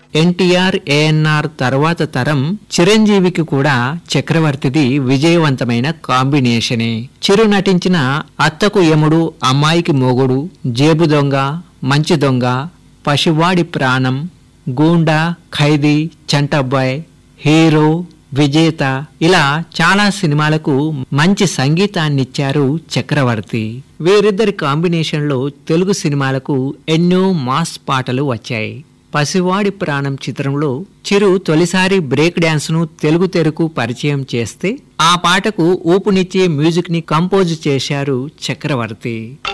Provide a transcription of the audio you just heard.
ఎన్టీఆర్ ఏఎన్ఆర్ తర్వాత తరం చిరంజీవికి కూడా చక్రవర్తిది విజయవంతమైన కాంబినేషనే చిరు నటించిన అత్తకు యముడు అమ్మాయికి మొగుడు జేబు దొంగ మంచి దొంగ పశువాడి ప్రాణం గూండా ఖైదీ చంటబ్బాయ్ హీరో విజేత ఇలా చాలా సినిమాలకు మంచి సంగీతాన్నిచ్చారు చక్రవర్తి వీరిద్దరి కాంబినేషన్లో తెలుగు సినిమాలకు ఎన్నో మాస్ పాటలు వచ్చాయి పసివాడి ప్రాణం చిత్రంలో చిరు తొలిసారి బ్రేక్ డాన్స్ ను తెలుగు తెరకు పరిచయం చేస్తే ఆ పాటకు ఊపునిచ్చే మ్యూజిక్ ని కంపోజ్ చేశారు చక్రవర్తి